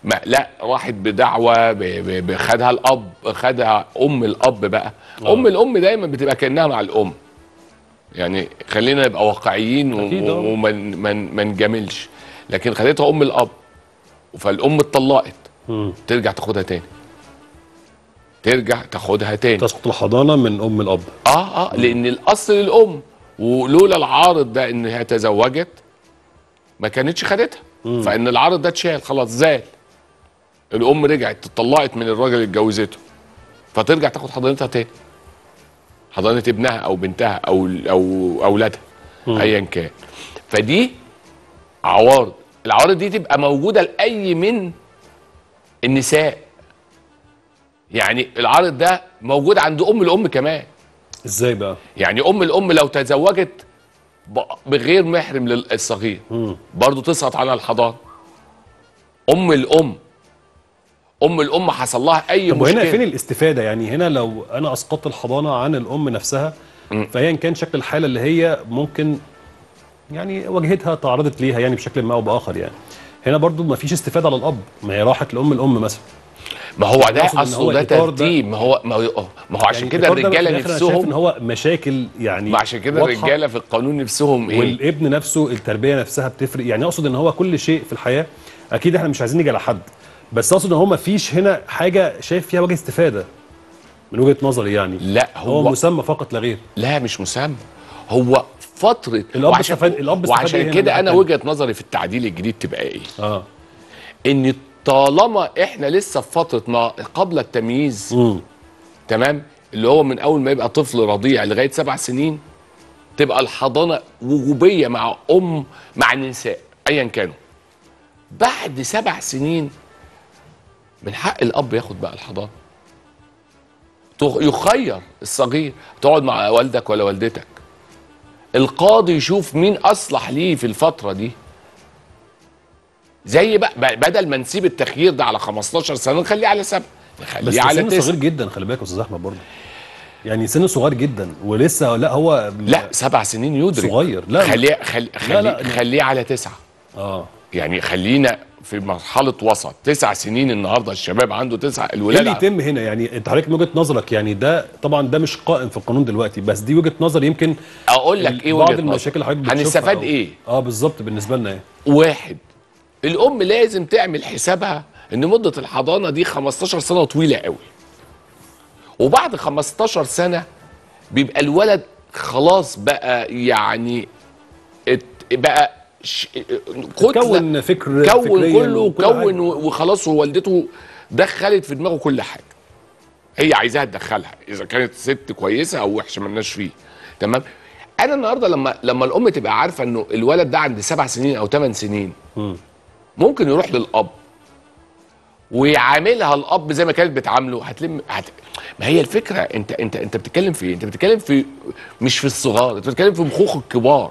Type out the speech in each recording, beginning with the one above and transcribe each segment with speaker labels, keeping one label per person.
Speaker 1: ما لا راحت بدعوه ب- ب- ب- خدها الاب خدها ام الاب بقى
Speaker 2: آه.
Speaker 1: ام الام دايما بتبقى كانها مع الام يعني خلينا نبقى واقعيين و-
Speaker 2: أكيد، آه.
Speaker 1: وما ن- ما ن- ما نجاملش لكن خدتها ام الاب فالام اتطلقت
Speaker 2: مم.
Speaker 1: ترجع تاخدها تاني ترجع تاخدها تاني
Speaker 2: تسقط الحضانه من ام الاب
Speaker 1: اه اه لان الاصل للام ولولا العارض ده ان هي تزوجت ما كانتش خدتها فان العارض ده اتشال خلاص زال الام رجعت اتطلقت من الراجل اللي اتجوزته فترجع تاخد حضانتها تاني حضانه ابنها او بنتها او او اولادها ايا كان فدي عوارض العوارض دي تبقى موجوده لاي من النساء يعني العارض ده موجود عند ام الام كمان
Speaker 2: ازاي بقى
Speaker 1: يعني ام الام لو تزوجت ب- بغير محرم للصغير برضه تسقط عنها الحضانه ام الام ام الام حصل لها اي
Speaker 2: طب وهنا فين
Speaker 1: مشكله
Speaker 2: الاستفاده يعني هنا لو انا اسقطت الحضانه عن الام نفسها فايا كان شكل الحاله اللي هي ممكن يعني واجهتها تعرضت ليها يعني بشكل ما او باخر يعني هنا برضو ما فيش استفاده للاب ما هي راحت لام الام مثلا
Speaker 1: ما هو ده
Speaker 2: أقصد إن هو
Speaker 1: اصله ده
Speaker 2: الإطار ده-
Speaker 1: ترتيب ما هو ما هو, ما هو عشان
Speaker 2: يعني
Speaker 1: كده
Speaker 2: الإطار ده
Speaker 1: الرجاله
Speaker 2: في الآخر أنا شايف ان
Speaker 1: نفسهم
Speaker 2: هو مشاكل يعني
Speaker 1: ما عشان كده
Speaker 2: واضحة.
Speaker 1: الرجاله في القانون نفسهم ايه
Speaker 2: والابن نفسه التربيه نفسها بتفرق يعني اقصد ان هو كل شيء في الحياه اكيد احنا مش عايزين نيجي على حد بس اقصد ان هو ما فيش هنا حاجه شايف فيها وجه استفاده من وجهه نظري يعني
Speaker 1: لا
Speaker 2: هو,
Speaker 1: هو
Speaker 2: مسمى فقط لا غير
Speaker 1: لا مش مسمى هو فتره
Speaker 2: الأب
Speaker 1: وعشان,
Speaker 2: استفاد- الأب استفاد إيه
Speaker 1: وعشان
Speaker 2: هنا
Speaker 1: كده
Speaker 2: من
Speaker 1: انا
Speaker 2: التاني؟
Speaker 1: وجهه نظري في التعديل الجديد تبقى ايه
Speaker 2: اه
Speaker 1: ان طالما احنا لسه في فتره ما قبل التمييز
Speaker 2: امم
Speaker 1: تمام اللي هو من اول ما يبقى طفل رضيع لغايه سبع سنين تبقى الحضانه وجوبيه مع ام مع النساء ايا كانوا بعد سبع سنين من حق الاب ياخد بقى الحضانه تخ- يخير الصغير تقعد مع والدك ولا والدتك القاضي يشوف مين اصلح ليه في الفتره دي زي بقى ب- بدل ما نسيب التخيير ده على 15 سنه نخليه على سبعه
Speaker 2: بس
Speaker 1: نخليه على
Speaker 2: سن
Speaker 1: تسعه
Speaker 2: صغير جدا خلي بالك يا استاذ احمد برضه يعني سن صغير جدا ولسه لا هو
Speaker 1: لا سبع سنين يدرك
Speaker 2: صغير لا
Speaker 1: خليه خليه
Speaker 2: لا، لا.
Speaker 1: خليه, خليه على تسعه
Speaker 2: اه
Speaker 1: يعني خلينا في مرحله وسط تسع سنين النهارده الشباب عنده تسعه
Speaker 2: ايه
Speaker 1: الولاد
Speaker 2: اللي
Speaker 1: ع-
Speaker 2: يتم هنا يعني انت حضرتك من وجهه نظرك يعني ده طبعا ده مش قائم في القانون دلوقتي بس دي وجهه نظر يمكن
Speaker 1: اقول لك ايه
Speaker 2: بعض
Speaker 1: وجهه
Speaker 2: المشاكل
Speaker 1: نظر
Speaker 2: اللي حضرتك بتشوفها
Speaker 1: هنستفاد
Speaker 2: أو-
Speaker 1: ايه
Speaker 2: اه بالظبط بالنسبه لنا ايه
Speaker 1: واحد الام لازم تعمل حسابها ان مده الحضانه دي 15 سنه طويله قوي وبعد 15 سنه بيبقى الولد خلاص بقى يعني ات بقى ش... كتلة-
Speaker 2: كون فكر
Speaker 1: كون
Speaker 2: فكرياً
Speaker 1: كله
Speaker 2: وكل
Speaker 1: كون
Speaker 2: حاجة.
Speaker 1: وخلاص ووالدته دخلت في دماغه كل حاجه هي عايزاها تدخلها اذا كانت ست كويسه او وحشه مالناش فيه تمام انا النهارده لما لما الام تبقى عارفه انه الولد ده عند سبع سنين او ثمان سنين ممكن يروح للاب ويعاملها الاب زي ما كانت بتعامله هتلم هت... ما هي الفكره انت انت انت بتتكلم في ايه؟ انت بتتكلم في مش في الصغار انت بتتكلم في مخوخ الكبار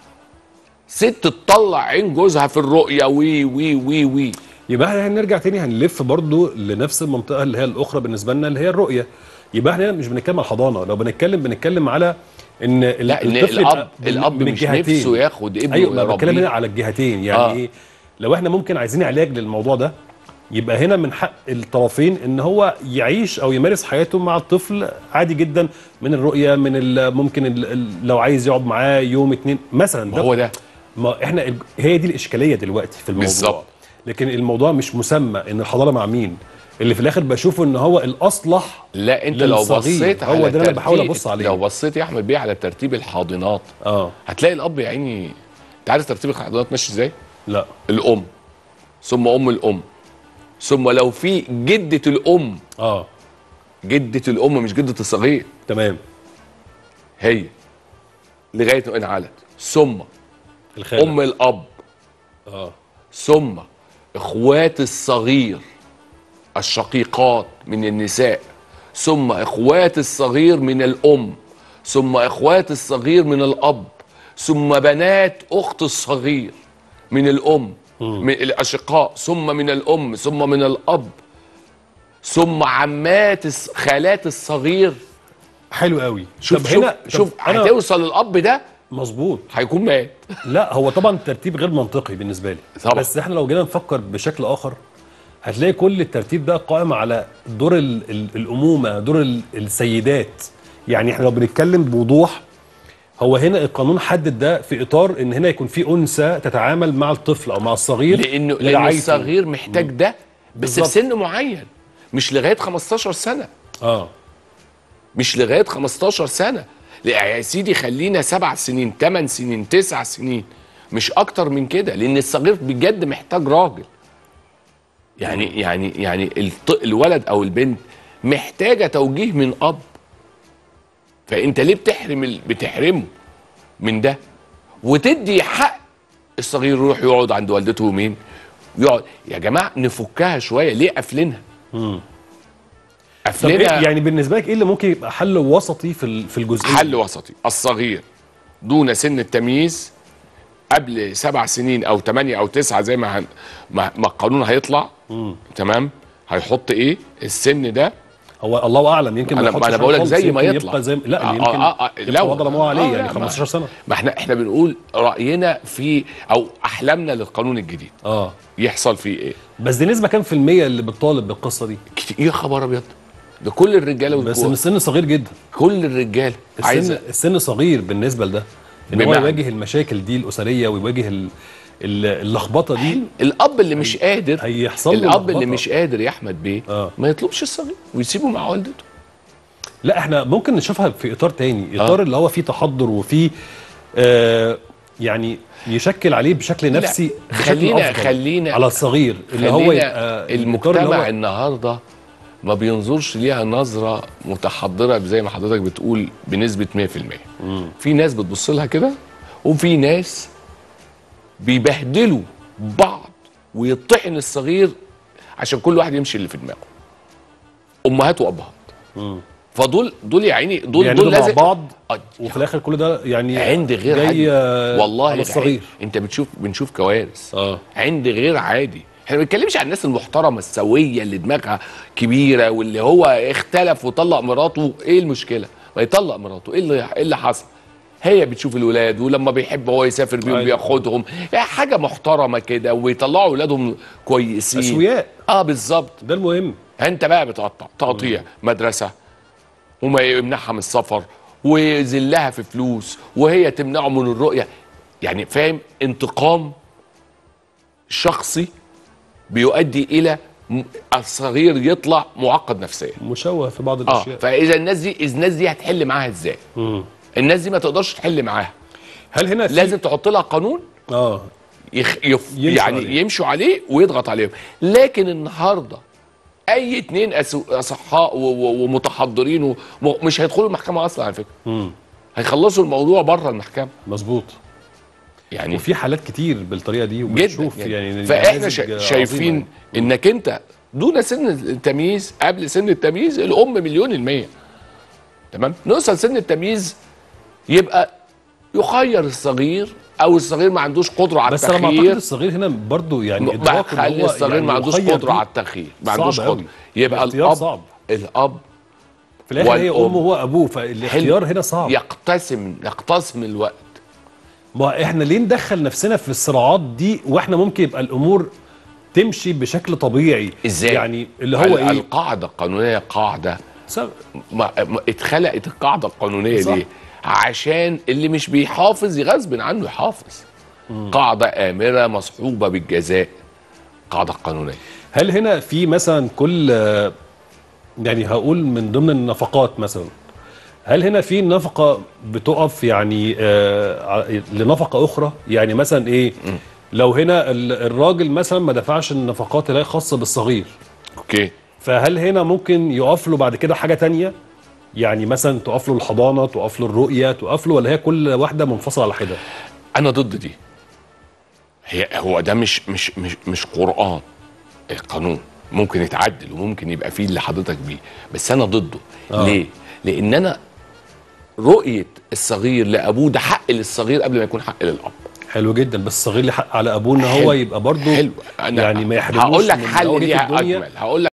Speaker 1: ست تطلع عين جوزها في الرؤيه وي وي وي وي
Speaker 2: يبقى احنا هنرجع تاني هنلف برضو لنفس المنطقه اللي هي الاخرى بالنسبه لنا اللي هي الرؤيه يبقى احنا هنا مش بنتكلم على الحضانه لو بنتكلم بنتكلم على ان ال-
Speaker 1: لا ان
Speaker 2: الطفل
Speaker 1: الاب
Speaker 2: يبقى من-
Speaker 1: الاب
Speaker 2: من
Speaker 1: مش
Speaker 2: الجهتين.
Speaker 1: نفسه ياخد ابنه
Speaker 2: ايوه ما بتكلم هنا
Speaker 1: ويربيه
Speaker 2: على الجهتين يعني
Speaker 1: آه.
Speaker 2: آه. ايه لو احنا ممكن عايزين علاج للموضوع ده يبقى هنا من حق الطرفين ان هو يعيش او يمارس حياته مع الطفل عادي جدا من الرؤيه من ال ممكن ال ال لو عايز يقعد معاه يوم اتنين مثلا
Speaker 1: ما هو ده
Speaker 2: ما احنا ال- هي دي الاشكاليه دلوقتي في الموضوع
Speaker 1: بالظبط.
Speaker 2: لكن الموضوع مش مسمى ان الحضانه مع مين اللي في الاخر بشوفه ان هو الاصلح
Speaker 1: لا انت لو
Speaker 2: للصغير.
Speaker 1: بصيت
Speaker 2: هو
Speaker 1: على
Speaker 2: ده اللي انا بحاول
Speaker 1: ترتيب-
Speaker 2: ابص عليه
Speaker 1: لو بصيت يا احمد بيه على ترتيب الحاضنات
Speaker 2: اه
Speaker 1: هتلاقي الاب يا عيني انت عارف ترتيب الحضانات ماشي ازاي؟
Speaker 2: لا
Speaker 1: الام ثم ام الام ثم لو في جده الام
Speaker 2: اه
Speaker 1: جده الام مش جده الصغير
Speaker 2: تمام
Speaker 1: هي لغايه ما انعلت ثم
Speaker 2: الخالق
Speaker 1: ام الاب
Speaker 2: اه
Speaker 1: ثم اخوات الصغير الشقيقات من النساء ثم اخوات الصغير من الام ثم اخوات الصغير من الاب ثم بنات اخت الصغير من الام من الاشقاء ثم من الام ثم من الاب ثم عمات الص- خالات الصغير
Speaker 2: حلو قوي
Speaker 1: شوف
Speaker 2: طب
Speaker 1: شوف
Speaker 2: هنا
Speaker 1: شوف
Speaker 2: طب انا
Speaker 1: هتوصل الاب ده
Speaker 2: مظبوط
Speaker 1: هيكون مات
Speaker 2: لا هو طبعا ترتيب غير منطقي بالنسبه لي
Speaker 1: طبعا.
Speaker 2: بس احنا لو جينا نفكر بشكل اخر هتلاقي كل الترتيب ده قائم على دور ال ال الامومه دور ال السيدات يعني احنا لو بنتكلم بوضوح هو هنا القانون حدد ده في اطار ان هنا يكون في انثى تتعامل مع الطفل او مع الصغير
Speaker 1: لانه لان
Speaker 2: لرعايته.
Speaker 1: الصغير محتاج ده بس في
Speaker 2: بالظبط.
Speaker 1: سن معين مش لغايه 15 سنه
Speaker 2: اه
Speaker 1: مش لغايه 15 سنه لا يا سيدي خلينا سبع سنين ثمان سنين تسع سنين مش اكتر من كده لان الصغير بجد محتاج راجل يعني يعني يعني الط- الولد او البنت محتاجه توجيه من اب فانت ليه بتحرم ال- بتحرمه من ده وتدي حق الصغير يروح يقعد عند والدته يومين يقعد يا جماعه نفكها شويه ليه قافلينها
Speaker 2: طب إيه
Speaker 1: قافلينها
Speaker 2: يعني بالنسبه لك ايه اللي ممكن يبقى حل وسطي في ال- في الجزئيه
Speaker 1: حل وسطي الصغير دون سن التمييز قبل سبع سنين او ثمانية او تسعة زي ما هن... ما ما القانون هيطلع تمام هيحط ايه السن ده
Speaker 2: هو الله اعلم يمكن
Speaker 1: أنا-
Speaker 2: ما يحطش
Speaker 1: أنا
Speaker 2: حاجة
Speaker 1: بقول لك
Speaker 2: خالص،
Speaker 1: زي ما
Speaker 2: يمكن
Speaker 1: يطلع.
Speaker 2: يبقى زي لا
Speaker 1: آه،
Speaker 2: يمكن
Speaker 1: آه، آه،
Speaker 2: يبقى
Speaker 1: لو-
Speaker 2: وضع ما عليه
Speaker 1: آه،
Speaker 2: يعني
Speaker 1: لا،
Speaker 2: 15 سنه
Speaker 1: ما احنا احنا بنقول راينا في او احلامنا للقانون الجديد
Speaker 2: اه
Speaker 1: يحصل فيه ايه
Speaker 2: بس دي نسبه كام في الميه اللي بتطالب بالقصه دي
Speaker 1: كتير يا خبر ابيض ده كل الرجاله
Speaker 2: بس
Speaker 1: والكوع.
Speaker 2: من السن صغير جدا
Speaker 1: كل الرجاله
Speaker 2: السن
Speaker 1: عايزه
Speaker 2: السن صغير بالنسبه لده ان هو
Speaker 1: بمعنى؟
Speaker 2: يواجه المشاكل دي الاسريه ويواجه ال- ال- اللخبطه دي
Speaker 1: الاب اللي مش قادر
Speaker 2: هيحصل له
Speaker 1: الاب اللي
Speaker 2: لخبطة.
Speaker 1: مش قادر يا احمد بيه
Speaker 2: آه.
Speaker 1: ما يطلبش الصغير ويسيبه مع والدته
Speaker 2: لا احنا ممكن نشوفها في اطار تاني اطار
Speaker 1: آه.
Speaker 2: اللي هو فيه تحضر وفيه آه يعني يشكل عليه بشكل نفسي بشكل
Speaker 1: خلينا-
Speaker 2: أفضل
Speaker 1: خلينا-
Speaker 2: على الصغير اللي هو
Speaker 1: خلينا
Speaker 2: يبقى الإطار
Speaker 1: المجتمع
Speaker 2: اللي هو
Speaker 1: النهارده ما بينظرش ليها نظره متحضره زي ما حضرتك بتقول بنسبه 100% في ناس بتبص لها كده وفي ناس بيبهدلوا بعض ويطحن الصغير عشان كل واحد يمشي اللي في دماغه امهات وابهات فدول دول يا عيني دول
Speaker 2: بيعندوا
Speaker 1: دول
Speaker 2: مع
Speaker 1: لازم
Speaker 2: بعض
Speaker 1: آه،
Speaker 2: وفي الاخر كل ده يعني
Speaker 1: عند غير
Speaker 2: جاي
Speaker 1: عادي
Speaker 2: آه،
Speaker 1: والله
Speaker 2: على
Speaker 1: غير
Speaker 2: الصغير
Speaker 1: عادي. انت بتشوف بنشوف كوارث
Speaker 2: اه
Speaker 1: عند غير عادي احنا ما بنتكلمش عن الناس المحترمه السويه اللي دماغها كبيره واللي هو اختلف وطلق مراته ايه المشكله ما يطلق مراته ايه اللي ايه اللي حصل هي بتشوف الولاد ولما بيحب هو يسافر بيهم
Speaker 2: أيوة.
Speaker 1: بياخدهم يعني حاجه محترمه كده ويطلعوا اولادهم كويسين
Speaker 2: اسوياء
Speaker 1: اه بالظبط
Speaker 2: ده المهم
Speaker 1: انت بقى بتقطع تقطيع مدرسه وما يمنعها من السفر ويذلها في فلوس وهي تمنعه من الرؤيه يعني فاهم انتقام شخصي بيؤدي الى م- الصغير يطلع معقد نفسيا
Speaker 2: مشوه في بعض
Speaker 1: اه
Speaker 2: الاشياء
Speaker 1: فاذا الناس دي الناس دي هتحل معاها ازاي
Speaker 2: مم.
Speaker 1: الناس دي ما تقدرش تحل معاها
Speaker 2: هل هنا في
Speaker 1: لازم تحط لها قانون
Speaker 2: اه
Speaker 1: يخ... يف...
Speaker 2: يمشوا
Speaker 1: يعني
Speaker 2: عليه.
Speaker 1: يمشوا عليه ويضغط عليهم لكن النهارده اي اتنين أسو... اصحاء و... و... ومتحضرين و... م- مش هيدخلوا المحكمه اصلا على فكره
Speaker 2: مم.
Speaker 1: هيخلصوا الموضوع بره المحكمه
Speaker 2: مظبوط
Speaker 1: يعني
Speaker 2: وفي حالات كتير بالطريقه دي
Speaker 1: جدا
Speaker 2: وبنشوف
Speaker 1: يعني
Speaker 2: يعني
Speaker 1: فاحنا
Speaker 2: نماذج
Speaker 1: شا...
Speaker 2: عظيمة
Speaker 1: شايفين
Speaker 2: يعني.
Speaker 1: انك انت دون سن التمييز قبل سن التمييز الام مليون المية تمام نوصل سن التمييز يبقى يخير الصغير او الصغير ما عندوش قدره على
Speaker 2: بس انا ما اعتقد
Speaker 1: التخيير
Speaker 2: الصغير هنا برضو يعني
Speaker 1: ما
Speaker 2: إدراك إن
Speaker 1: خلي
Speaker 2: هو
Speaker 1: الصغير
Speaker 2: يعني
Speaker 1: ما عندوش
Speaker 2: يخير
Speaker 1: قدره
Speaker 2: دي
Speaker 1: على التخيير ما
Speaker 2: صعب
Speaker 1: عندوش
Speaker 2: أوي.
Speaker 1: قدره يبقى
Speaker 2: الاختيار
Speaker 1: الاب
Speaker 2: صعب
Speaker 1: الاب
Speaker 2: في الاخر هي
Speaker 1: والأم.
Speaker 2: امه وهو ابوه فالاختيار هنا صعب
Speaker 1: يقتسم يقتسم الوقت
Speaker 2: ما احنا ليه ندخل نفسنا في الصراعات دي واحنا ممكن يبقى الامور تمشي بشكل طبيعي
Speaker 1: ازاي
Speaker 2: يعني اللي هو
Speaker 1: ال-
Speaker 2: ايه
Speaker 1: القاعده القانونيه قاعده
Speaker 2: سب-
Speaker 1: ما ما اتخلقت القاعده القانونيه
Speaker 2: صح.
Speaker 1: دي عشان اللي مش بيحافظ غصب عنه يحافظ قاعده امره مصحوبه بالجزاء قاعده قانونيه
Speaker 2: هل هنا في مثلا كل آه، يعني هقول من ضمن النفقات مثلا هل هنا في نفقه بتقف يعني آه ع- لنفقه اخرى يعني مثلا ايه لو هنا ال- الراجل مثلا ما دفعش النفقات اللي هي خاصه بالصغير
Speaker 1: اوكي
Speaker 2: فهل هنا ممكن يقف له بعد كده حاجه تانية يعني مثلا تقف له الحضانه تقف له الرؤيه تقف له ولا هي كل واحده منفصله على حده
Speaker 1: انا ضد دي هي هو ده مش مش مش مش قران القانون ممكن يتعدل وممكن يبقى فيه اللي حضرتك بيه بس انا ضده
Speaker 2: آه.
Speaker 1: آه. ليه لان انا رؤيه الصغير لابوه ده حق للصغير قبل ما يكون حق للاب
Speaker 2: حلو جدا بس الصغير ليه حق على ابوه ان هو
Speaker 1: حلو.
Speaker 2: يبقى برضه
Speaker 1: حلو أنا
Speaker 2: يعني ما يحرموش
Speaker 1: هقول لك
Speaker 2: من
Speaker 1: حل
Speaker 2: مواجهة
Speaker 1: ليها
Speaker 2: الدنيا.
Speaker 1: اجمل هقول لك